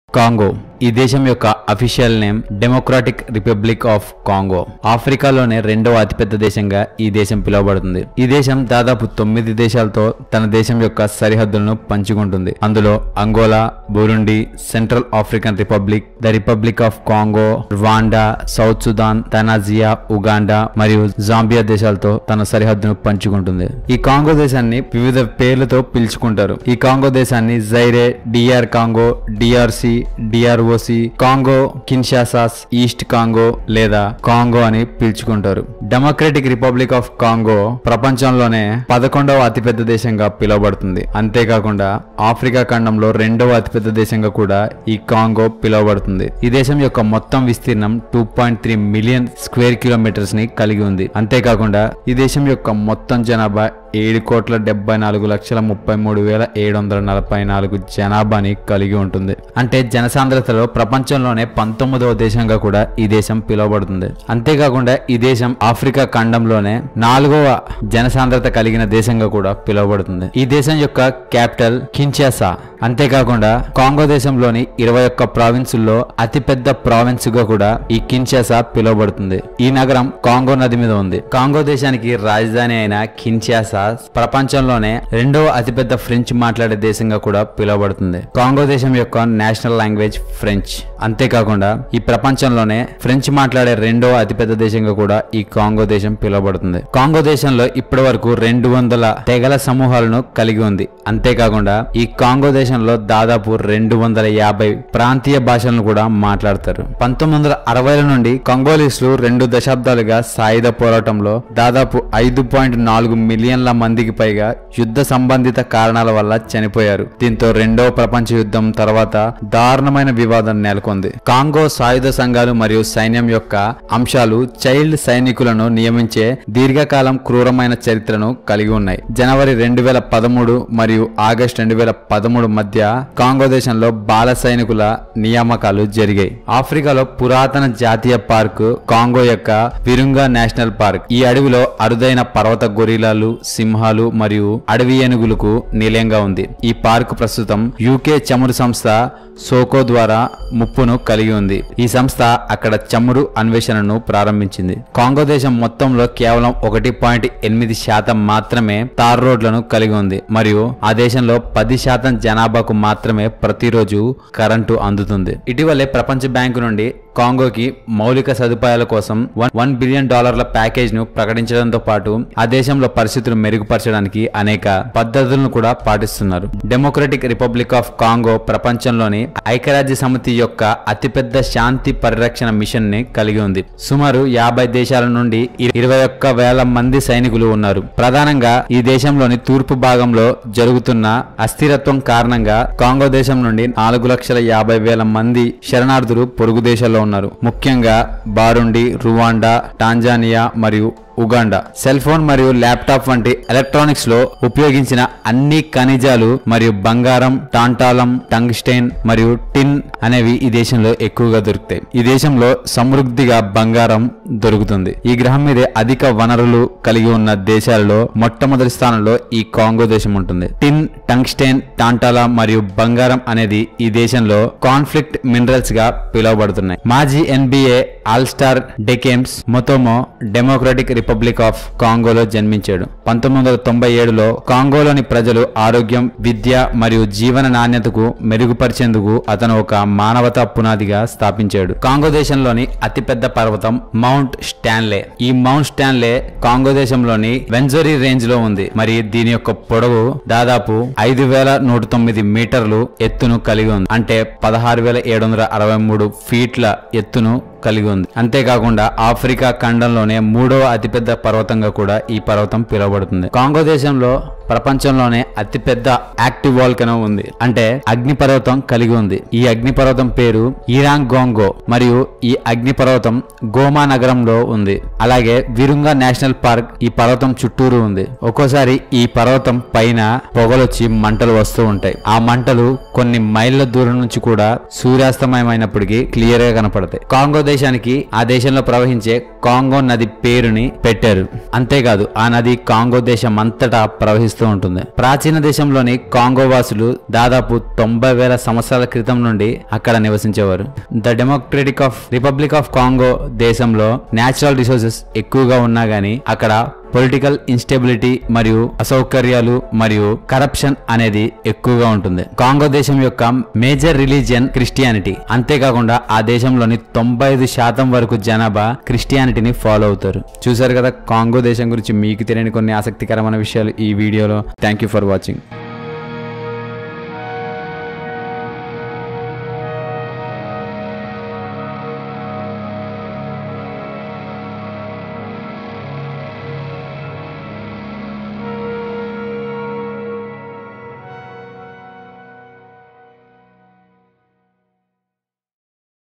Congo ఈ దేశం యొక్క official name democratic republic of Congo ఆఫ్రికాలోనే రెండవ అతిపెద్ద దేశంగా ఈ దేశం పిలువబడుతుంది ఈ దేశం దాదాపు తొమ్మిది దేశాలతో తన దేశం యొక్క సరిహద్దులను పంచుకుంటుంది అందులో Angola Burundi central African republic the republic of Congo Rwanda south Sudan Tanzania Uganda మరియు జాంబియా దేశాలతో తన సరిహద్దును పంచుకుంటుంది ఈ కాంగో దేశాన్ని వివిధ పేర్లతో పిలుచుకుంటారు ఈ కాంగో దేశాన్ని Zaire DR Congo DRC DROC Congo Kinshasa east Congo లేదా కాంగో అని పిలుచుకుంటారు డెమోక్రటిక్ రిపబ్లిక్ ఆఫ్ కాంగో ప్రపంచంలోనే పదకొండవ అతిపెద్ద దేశంగా పిలువబడుతుంది అంతేకాకుండా ఆఫ్రికా ఖండంలో రెండవ అతిపెద్ద దేశంగా కూడా ఈ కాంగో పిలువబడుతుంది ఈ దేశం యొక్క మొత్తం విస్తీర్ణం two point three million square kilometres ని కలిగి ఉంది అంతేకాకుండా ఈ దేశం యొక్క మొత్తం జనాభా ఏడు కోట్ల డెబ్బై నాలుగు లక్షల ముప్పై మూడు వేల ఏడు వందల నలభై నాలుగు జనాభాని కలిగి ఉంటుంది అంటే జనసాంద్రతలో ప్రపంచంలోనే పంతొమ్మిదవ దేశంగా కూడా ఈ దేశం పిలువబడుతుంది అంతేకాకుండా ఈ దేశం ఆఫ్రికా ఖండంలోనే నాలుగవ జనసాంద్రత కలిగిన దేశంగా కూడా పిలువబడుతుంది ఈ దేశం యొక్క క్యాపిటల్ కిన్షాసా అంతేకాకుండా కాంగో దేశంలోని ఇరవై ఒక్క ప్రావిన్సుల్లో అతిపెద్ద ప్రావిన్స్ గా కూడా ఈ కిన్షాసా పిలువబడుతుంది ఈ నగరం కాంగో నది మీద ఉంది కాంగో దేశానికి రాజధాని అయిన కిన్షాసా ప్రపంచంలోనే రెండవ అతిపెద్ద ఫ్రెంచ్ మాట్లాడే దేశంగా కూడా పిలువబడుతుంది కాంగో దేశం యొక్క నేషనల్ లాంగ్వేజ్ ఫ్రెంచ్ అంతేకాకుండా ఈ ప్రపంచంలోనే ఫ్రెంచ్ మాట్లాడే రెండవ అతిపెద్ద దేశంగా కూడా ఈ కాంగో దేశం పిలువబడుతుంది కాంగో దేశంలో ఇప్పటి వరకు రెండు వందల తెగల సమూహాలను కలిగి ఉంది అంతేకాకుండా ఈ కాంగో దేశంలో దాదాపు రెండు వందల యాభై ప్రాంతీయ భాషలను కూడా మాట్లాడతారు పంతొమ్మిది వందల అరవైల నుండి కంగోలీస్లు రెండు దశాబ్దాలుగా సాయుధ పోరాటంలో దాదాపు ఐదు పాయింట్ నాలుగు మిలియన్ల మందికి పైగా యుద్ధ సంబంధిత కారణాల వల్ల చనిపోయారు దీంతో రెండవ ప్రపంచ యుద్ధం తర్వాత దారుణమైన వివాదం నెలకొంది కాంగో సాయుధ సంఘాలు మరియు సైన్యం యొక్క అంశాలు చైల్డ్ సైనికులను నియమించే దీర్ఘకాలం క్రూరమైన చరిత్రను కలిగి ఉన్నాయి జనవరి రెండు వేల పదమూడు మరియు ఆగస్ట్ రెండు వేల పదమూడు మధ్య కాంగో దేశంలో బాల సైనికుల నియామకాలు జరిగాయి ఆఫ్రికాలో పురాతన జాతీయ పార్కు కాంగో యొక్క విరుంగా నేషనల్ పార్క్ ఈ అడవిలో అరుదైన పర్వత గొరిలాలు సింహాలు మరియు అడవి ఏనుగులకు నిలయంగా ఉంది ఈ పార్కు ప్రస్తుతం యూకే చమురు సంస్థ సోకో ద్వారా ముప్పును కలిగి ఉంది ఈ సంస్థ అక్కడ చమురు అన్వేషణను ప్రారంభించింది కాంగో దేశం మొత్తంలో కేవలం ఒకటి పాయింట్ ఎనిమిది శాతం మాత్రమే తార్ రోడ్లను కలిగి ఉంది మరియు ఆ దేశంలో పది శాతం జనాభాకు మాత్రమే ప్రతిరోజు కరెంటు అందుతుంది ఇటీవలే ప్రపంచ బ్యాంకు నుండి కాంగోకి మౌలిక సదుపాయాల కోసం వన్ వన్ బిలియన్ డాలర్ల ప్యాకేజ్ ను ప్రకటించడంతో పాటు ఆ దేశంలో పరిస్థితులు మెరుగుపరచడానికి అనేక పద్ధతులను కూడా పాటిస్తున్నారు డెమోక్రటిక్ రిపబ్లిక్ ఆఫ్ కాంగో ప్రపంచంలోని ఐక్యరాజ్య సమితి యొక్క అతిపెద్ద శాంతి పరిరక్షణ మిషన్ ని కలిగి ఉంది సుమారు యాభై దేశాల నుండి ఇరవై ఒక్క వేల మంది సైనికులు ఉన్నారు ప్రధానంగా ఈ దేశంలోని తూర్పు భాగంలో జరుగుతున్న అస్థిరత్వం కారణంగా కాంగో దేశం నుండి నాలుగు లక్షల యాభై వేల మంది శరణార్థులు పొరుగు దేశాల్లో ఉన్నారు ముఖ్యంగా బారుండి రువాండా టాంజానియా మరియు ఉగాండా సెల్ ఫోన్ మరియు ల్యాప్టాప్ వంటి ఎలక్ట్రానిక్స్ లో ఉపయోగించిన అన్ని ఖనిజాలు మరియు బంగారం టాంటాలం టంగ్స్టైన్ మరియు టిన్ అనేవి ఈ దేశంలో ఎక్కువగా దొరుకుతాయి ఈ దేశంలో సమృద్ధిగా బంగారం దొరుకుతుంది ఈ గ్రహం మీదే అధిక వనరులు కలిగి ఉన్న దేశాలలో మొట్టమొదటి స్థానంలో ఈ కాంగో దేశం ఉంటుంది టిన్ టంగ్స్టైన్ టాంటాలా మరియు బంగారం అనేది ఈ దేశంలో కాన్ఫ్లిక్ట్ మినరల్స్ గా పిలువబడుతున్నాయి మాజీ NBA all star Dikembe Mutombo democratic republic of కాంగోలో జన్మించాడు పంతొమ్మిది వందల తొంభై ఏడులో కాంగోలోని ప్రజలు ఆరోగ్యం విద్య మరియు జీవన నాణ్యతకు మెరుగుపరిచేందుకు అతను ఒక మానవతా పునాదిగా స్థాపించాడు కాంగో దేశంలోని అతిపెద్ద పర్వతం మౌంట్ స్టాన్లే ఈ మౌంట్ స్టాన్లే కాంగో దేశంలోని వెంజరీ రేంజ్ లో ఉంది మరి దీని యొక్క పొడవు దాదాపు ఐదు వేల నూట తొమ్మిది మీటర్లు ఎత్తును కలిగి ఉంది అంటే పదహారు వేల ఏడు వందల అరవై మూడు ఫీట్ల ఎత్తును కలిగి ఉంది అంతేకాకుండా ఆఫ్రికా ఖండంలోనే మూడవ అతిపెద్ద పర్వతంగా కూడా ఈ పర్వతం పిలువబడుతుంది కాంగో దేశంలో ప్రపంచంలోనే అతిపెద్ద యాక్టివ్ వాల్కనో ఉంది అంటే అగ్నిపర్వతం కలిగి ఉంది ఈ అగ్నిపర్వతం పేరు ఈరాంగ్ గోంగో మరియు ఈ అగ్నిపర్వతం గోమా నగరంలో ఉంది అలాగే విరుంగా నేషనల్ పార్క్ ఈ పర్వతం చుట్టూరు ఉంది ఒక్కోసారి ఈ పర్వతం పైన పొగలొచ్చి మంటలు వస్తూ ఉంటాయి ఆ మంటలు కొన్ని మైళ్ళ దూరం నుంచి కూడా సూర్యాస్తమయమైనప్పటికీ క్లియర్ గా కనపడతాయి కాంగో దేశానికి ఆ దేశంలో ప్రవహించే కాంగో నది పేరుని పెట్టారు అంతేకాదు ఆ నది కాంగో దేశం అంతటా ప్రవహిస్తుంది నడుస్తూ ఉంటుంది ప్రాచీన దేశంలోని కాంగో వాసులు దాదాపు తొంభై వేల సంవత్సరాల క్రితం నుండి అక్కడ నివసించేవారు the democratic of republic of Congo దేశంలో నేచురల్ రిసోర్సెస్ ఎక్కువగా ఉన్నా గానీ అక్కడ పొలిటికల్ ఇన్స్టెబిలిటీ మరియు అసౌకర్యాలు మరియు కరప్షన్ అనేది ఎక్కువగా ఉంటుంది కాంగో దేశం యొక్క మేజర్ రిలీజియన్ క్రిస్టియానిటీ అంతేకాకుండా ఆ దేశంలోని తొంభై ఐదు శాతం వరకు జనాభా క్రిస్టియానిటీని ఫాలో అవుతారు చూసారు కదా కాంగో దేశం గురించి మీకు తెలియని కొన్ని ఆసక్తికరమైన విషయాలు ఈ వీడియోలో థ్యాంక్ యూ ఫర్ వాచింగ్